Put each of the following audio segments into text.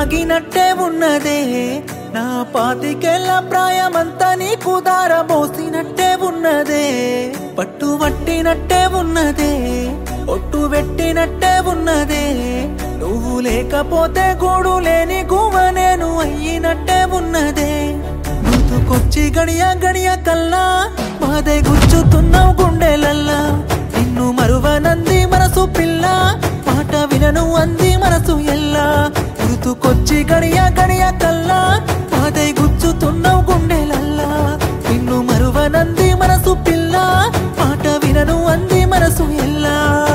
తాగినట్టే ఉన్నదే నా పాతికేళ్ల ప్రాయమంతా నీకు దారబోసినట్టే ఉన్నదే పట్టు పట్టినట్టే ఉన్నదే ఒట్టు పెట్టినట్టే ఉన్నదే నువ్వు లేకపోతే గోడు లేని గువ నేను అయ్యినట్టే ఉన్నదే ముందుకొచ్చి గడియ గడియ కల్లా మాదే గుచ్చుతున్నావు గుండెలల్లా నిన్ను మరువనంది మనసు పిల్ల మాట వినను అంది మనసు ఎల్లా గుర్తుకొచ్చి గడియ గడియ కల్లా మాదే గుచ్చుతున్నావు గుండెలల్లా నిన్ను మరువనంది మనసు పిల్ల మాట వినను అంది మనసు ఎల్లా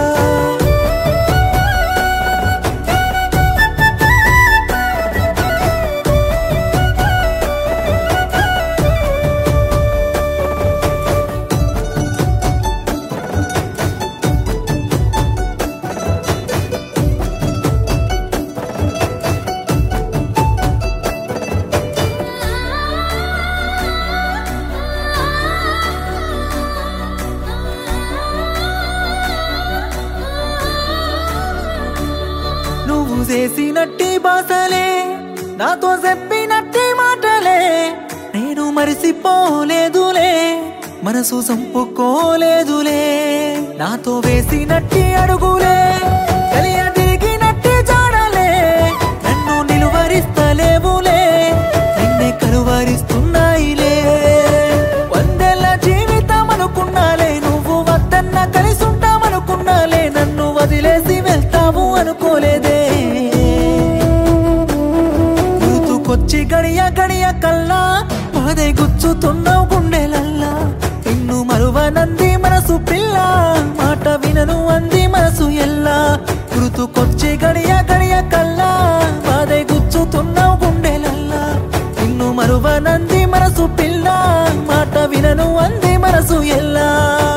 నువ్వు చేసినట్టి బాసలే నాతో చెప్పినట్టి మాటలే నేను మరిసిపోలేదులే మనసు చంపుకోలేదులే నాతో వేసినట్టి అడుగులే కలియ తిరిగినట్టి జాడలే నన్ను నిలువరిస్తలేవులే నిన్నే కలువరిస్తున్నాయిలే వందెల జీవితం అనుకున్నాలే నువ్వు వద్దన్న కలిసి ఉంటామనుకున్నాలే నన్ను వదిలేసి వెళ్తావు అనుకోలేదే గుర్తుకొచ్చి గడియ గడియ కల్లా బాధే గుచ్చుతున్నావు గుండెలల్లా నిన్ను మరువనంది మనసు పిల్ల మాట వినను అంది మనసు ఎల్లా గుర్తుకొచ్చి గడియ గడియ కల్లా బాధే గుచ్చుతున్నావు గుండెలల్లా నిన్ను మరువనంది మనసు పిల్ల మాట వినను అంది మనసు ఎల్లా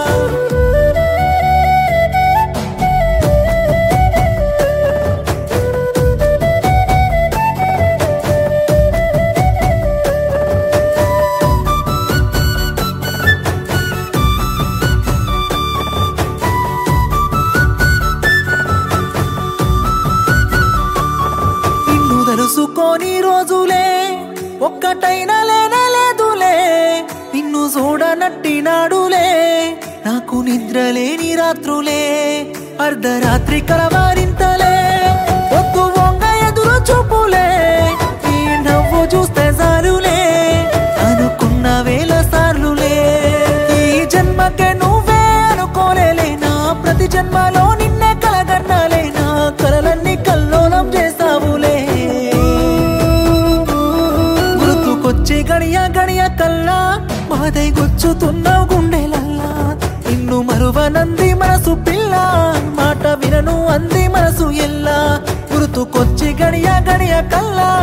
నిన్ను తెలుసుకోని రోజులే ఒక్కటైనా లేనే లేదులే నిన్ను చూడనట్టి నాడులే నాకు నిద్ర లేని రాత్రులే అర్ధరాత్రి కలవారింతలే వద్దు వంగ ఎదురు చూపులే ఈ నవ్వు చూస్తే చాలులే అనుకున్న వేల సార్లులే ఈ జన్మకే నువ్వే అనుకోలేలే నా ప్రతి జన్మలో నిన్నే కలగన్నాలే నా కలలన్నీ కల్లోలం చేసావులే గుర్తుకొచ్చి గడియ గడియ కల్లా బాధై గుచ్చుతున్నావు గుండెలల్లా నిన్ను మరువనంది మనసు పిల్ల మాట వినను అంది మనసు ఎల్లా గుర్తుకొచ్చి గడియ గడియ కల్లా